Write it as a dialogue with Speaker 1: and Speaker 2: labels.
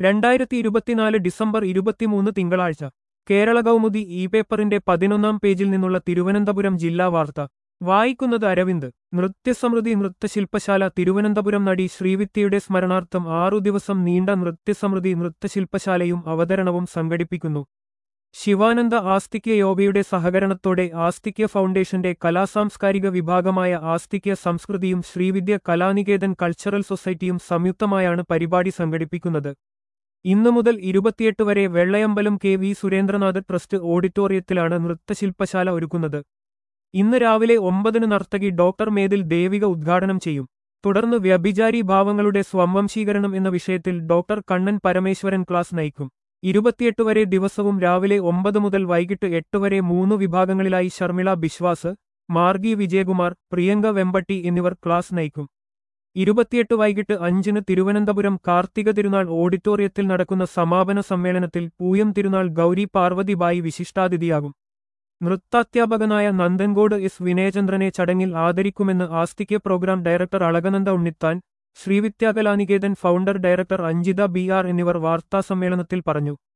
Speaker 1: രണ്ടായിരത്തി ഇരുപത്തിനാല് ഡിസംബർ ഇരുപത്തിമൂന്ന് തിങ്കളാഴ്ച കേരള കൗമുദി ഇ പേപ്പറിന്റെ പതിനൊന്നാം പേജിൽ നിന്നുള്ള തിരുവനന്തപുരം ജില്ലാ വാർത്ത വായിക്കുന്നത് അരവിന്ദ് നൃത്യസമൃദ്ധി നൃത്തശില്പശാല തിരുവനന്തപുരം നടി ശ്രീവിദ്യയുടെ സ്മരണാർത്ഥം ആറു ദിവസം നീണ്ട നൃത്യസമൃദ്ധി നൃത്തശില്പശാലയും അവതരണവും സംഘടിപ്പിക്കുന്നു ശിവാനന്ദ ആസ്തിക്യ യോഗയുടെ സഹകരണത്തോടെ ആസ്തിക്യ ഫൗണ്ടേഷന്റെ കലാസാംസ്കാരിക വിഭാഗമായ ആസ്തിക്യ സംസ്കൃതിയും ശ്രീവിദ്യ കലാനികേതൻ കൾച്ചറൽ സൊസൈറ്റിയും സംയുക്തമായാണ് പരിപാടി സംഘടിപ്പിക്കുന്നത് ഇന്നു മുതൽ ഇരുപത്തിയെട്ട് വരെ Vellayambalam K V Surendranath trust ഓഡിറ്റോറിയത്തിലാണ് നൃത്തശില്പശാല ഒരുക്കുന്നത് ഇന്ന് രാവിലെ ഒമ്പതിന് നർത്തകി ഡോക്ടർ മേതിൽ ദേവിക ഉദ്ഘാടനം ചെയ്യും തുടർന്ന് വ്യഭിചാരി ഭാവങ്ങളുടെ സ്വംവംശീകരണം എന്ന വിഷയത്തിൽ ഡോക്ടർ കണ്ണൻ പരമേശ്വരൻ ക്ലാസ് നയിക്കും ഇരുപത്തിയെട്ട് വരെ ദിവസവും രാവിലെ ഒമ്പത് മുതൽ വൈകിട്ട് എട്ട് വരെ മൂന്ന് വിഭാഗങ്ങളിലായി ശർമിള ബിശ്വാസ് മാർഗി വിജയകുമാർ പ്രിയങ്ക വെമ്പട്ടി എന്നിവർ ക്ലാസ് നയിക്കും ഇരുപത്തിയെട്ട് വൈകിട്ട് അഞ്ചിന് തിരുവനന്തപുരം കാർത്തിക തിരുനാൾ ഓഡിറ്റോറിയത്തിൽ നടക്കുന്ന സമാപന സമ്മേളനത്തിൽ പൂയം തിരുനാൾ ഗൗരി പാർവതിബായി വിശിഷ്ടാതിഥിയാകും നൃത്താധ്യാപകനായ നന്ദൻകോട് എസ് വിനയചന്ദ്രനെ ചടങ്ങിൽ ആദരിക്കുമെന്ന് Asthikya programme director Alakananda Unnithan Srividya Kalanikethan founder director Anjitha B R എന്നിവർ വാർത്താസമ്മേളനത്തിൽ പറഞ്ഞു